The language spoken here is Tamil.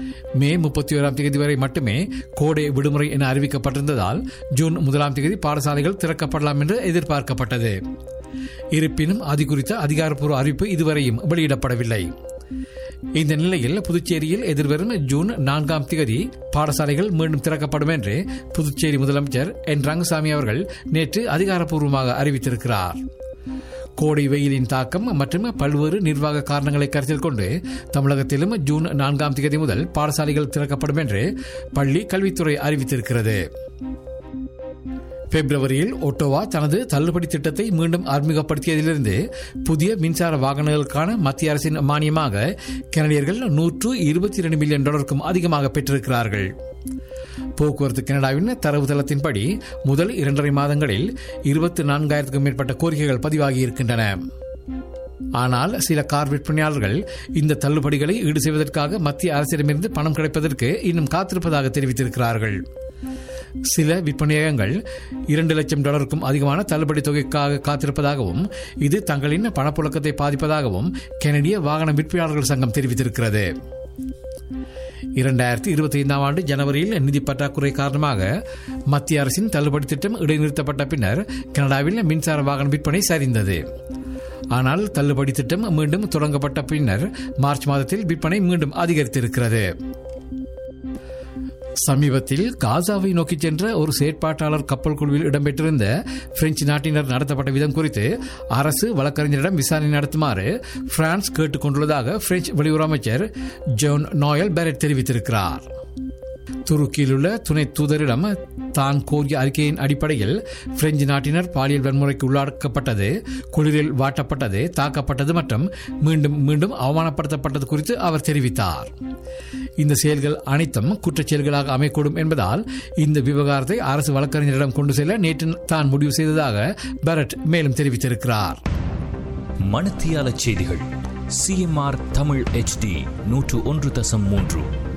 மே முப்பத்தி ஓராம் தேதி வரை மட்டுமே கோடை விடுமுறை என அறிவிக்கப்பட்டிருந்ததால் ஜூன் முதலாம் தேதி பாடசாலைகள் திறக்கப்படலாம் என்று எதிர்பார்க்கப்பட்டது இருப்பினும் அது குறித்த அதிகாரப்பூர்வ அறிவிப்பு இதுவரையும் வெளியிடப்படவில்லை இந்த நிலையில் புதுச்சேரியில் எதிர்வரும் ஜூன் நான்காம் தேதி பாடசாலைகள் மீண்டும் திறக்கப்படும் என்று புதுச்சேரி முதலமைச்சர் என் ரங்கசாமி அவர்கள் நேற்று அதிகாரப்பூர்வமாக அறிவித்திருக்கிறார் கோடை வெயிலின் தாக்கம் மற்றும் பல்வேறு நிர்வாக காரணங்களை கருத்தில் கொண்டு தமிழகத்திலும் ஜூன் நான்காம் தேதி முதல் பாடசாலைகள் திறக்கப்படும் என்று பள்ளி கல்வித்துறை அறிவித்திருக்கிறது பிப்ரவரியில் ஒட்டோவா தனது தள்ளுபடி திட்டத்தை மீண்டும் அறிமுகப்படுத்தியதிலிருந்து புதிய மின்சார வாகனங்களுக்கான மத்திய அரசின் மானியமாக கனடியர்கள் நூற்று இருபத்தி இரண்டு மில்லியன் டாலருக்கும் அதிகமாக பெற்றிருக்கிறார்கள் போக்குவரத்து கனடாவின் தரவுத்தளத்தின்படி முதல் இரண்டரை மாதங்களில் இருபத்தி நான்காயிரத்துக்கும் மேற்பட்ட கோரிக்கைகள் பதிவாகி இருக்கின்றன ஆனால் சில கார் விற்பனையாளர்கள் இந்த தள்ளுபடிகளை ஈடு செய்வதற்காக மத்திய அரசிடமிருந்து பணம் கிடைப்பதற்கு இன்னும் காத்திருப்பதாக தெரிவித்திருக்கிறார்கள் சில விற்பனையகங்கள் இரண்டு லட்சம் டாலருக்கும் அதிகமான தள்ளுபடி தொகைக்காக காத்திருப்பதாகவும் இது தங்களின் பணப்புழக்கத்தை பாதிப்பதாகவும் கனடிய வாகன விற்பனையாளர்கள் சங்கம் தெரிவித்திருக்கிறது இரண்டாயிரத்தி இருபத்தி ஐந்தாம் ஆண்டு ஜனவரியில் நிதி பற்றாக்குறை காரணமாக மத்திய அரசின் தள்ளுபடி திட்டம் இடைநிறுத்தப்பட்ட பின்னர் கனடாவில் மின்சார வாகன விற்பனை சரிந்தது ஆனால் தள்ளுபடி திட்டம் மீண்டும் தொடங்கப்பட்ட பின்னர் மார்ச் மாதத்தில் விற்பனை மீண்டும் அதிகரித்திருக்கிறது சமீபத்தில் காசாவை நோக்கி சென்ற ஒரு செயற்பாட்டாளர் கப்பல் குழுவில் இடம்பெற்றிருந்த பிரெஞ்சு நாட்டினர் நடத்தப்பட்ட விதம் குறித்து அரசு வழக்கறிஞரிடம் விசாரணை நடத்துமாறு பிரான்ஸ் கேட்டுக் கொண்டுள்ளதாக பிரெஞ்சு வெளியுறவு அமைச்சர் ஜோன் நோயல் பெரட் தெரிவித்திருக்கிறார் துருக்கியில் உள்ள துணை தூதரிடம் தான் கோரிய அறிக்கையின் அடிப்படையில் பிரெஞ்சு நாட்டினர் பாலியல் வன்முறைக்கு உள்ளாக்கப்பட்டது குளிரில் வாட்டப்பட்டது தாக்கப்பட்டது மற்றும் மீண்டும் மீண்டும் அவமானப்படுத்தப்பட்டது குறித்து அவர் தெரிவித்தார் இந்த செயல்கள் அனைத்தும் குற்றச் செயல்களாக அமையக்கூடும் என்பதால் இந்த விவகாரத்தை அரசு வழக்கறிஞரிடம் கொண்டு செல்ல நேற்று தான் முடிவு செய்ததாக பெரட் மேலும் தெரிவித்திருக்கிறார் மணத்தியால செய்திகள் சிஎம்ஆர் தமிழ் HD நூற்று ஒன்று தசம் மூன்று